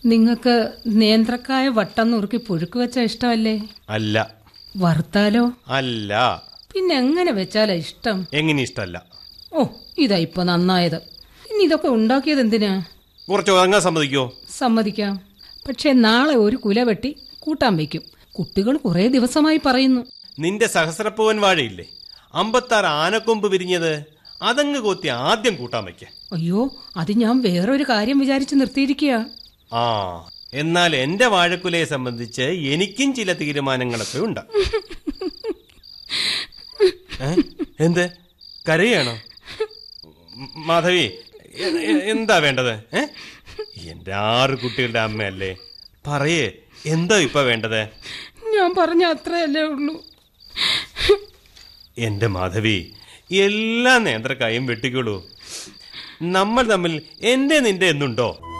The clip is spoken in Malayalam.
നിങ്ങൾക്ക് നേന്ത്രക്കായ വട്ടം നുറുക്കി പുഴുക്ക് വെച്ച ഇഷ്ടമല്ലേ അല്ല വറുത്താലോ അല്ല പിന്നെ എങ്ങനെ വെച്ചാലാ ഇഷ്ടം എങ്ങനെ ഇഷ്ടമല്ല ഓ ഇതാ ഇപ്പൊ നന്നായത് ഇനി ഇതൊക്കെ ഉണ്ടാക്കിയത് എന്തിനാ കുറച്ച് ഉറങ്ങാൻ സമ്മതിക്കോ സമ്മതിക്കാം പക്ഷെ നാളെ ഒരു കുല വെട്ടി കൂട്ടാൻ വയ്ക്കും കുട്ടികൾ കുറേ ദിവസമായി പറയുന്നു നിന്റെ സഹസ്രപ്പൂവൻ വാഴയില്ലേ അമ്പത്താറ് ആനക്കൊമ്പ് വിരിഞ്ഞത് അതങ്ങ് കൊത്തി ആദ്യം കൂട്ടാൻ വയ്ക്ക അയ്യോ അത് ഞാൻ വേറൊരു കാര്യം വിചാരിച്ച് നിർത്തിയിരിക്കുക ആ എന്നാൽ എന്റെ വാഴക്കുലയെ സംബന്ധിച്ച് എനിക്കും ചില തീരുമാനങ്ങളൊക്കെ ഉണ്ട് ഏ? എന്ത് കരയാണോ മ- മാധവി എ- എ- എന്താ വേണ്ടത് ഏ എന്റെ ആറ് കുട്ടികളുടെ അമ്മയല്ലേ പറയേ എന്താ ഇപ്പൊ വേണ്ടത് ഞാൻ പറഞ്ഞ അത്രയല്ലേ ഉള്ളൂ എന്റെ മാധവി എല്ലാ നേന്ത്രക്കായും വെട്ടിക്കോളൂ നമ്മൾ തമ്മിൽ എന്റെ നിന്റെ എന്നുണ്ടോ